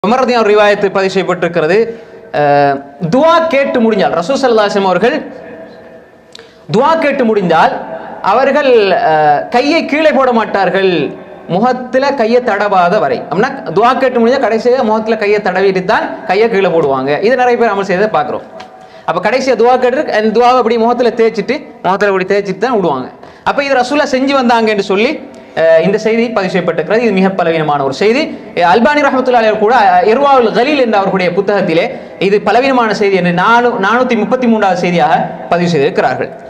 உமரதின் ஒரு ரிவாயத்து பதிவு செய்யப்பட்டிருக்கிறது அஹ், துஆ கேட்டு முடிஞ்சால் ரசூல் ஸல்லல்லாஹு அவர்கள் துஆ கேட்டு முடிந்தால் அவர்கள் அஹ், கையை கீழே போட மாட்டார்கள் முகத்துல கையை தடவாத வரை அப்படின்னா துஆ கேட்டு முடிஞ்சா கடைசியாக முகத்துல கையை தடவிட்டு தான் கையை கீழே போடுவாங்க இது நிறைய பேர் அமல் செய்ததை பார்க்குறோம் அப்ப கடைசியா துவா கேட்டு அந்த துவாவை அப்படி முகத்துல தேய்ச்சிட்டு முகத்துல அப்படி தேய்ச்சிட்டு தான் விடுவாங்க அப்ப இது ரசூலா செஞ்சு வந்தாங்க என்று சொல்லி அஹ், இந்த செய்தி பதிவு செய்யப்பட்டிருக்கிறது இது மிக பலவீனமான ஒரு செய்தி அஹ், அல்பானி ரஹமத்துல்லாஹி அலைஹி கூட இர்வாவுல் கலீல் என்ற அவர்களுடைய புத்தகத்திலே இது பலவீனமான செய்தி என்று நானூ நானூத்தி முப்பத்தி மூன்றாவது செய்தியாக பதிவு செய்திருக்கிறார்கள்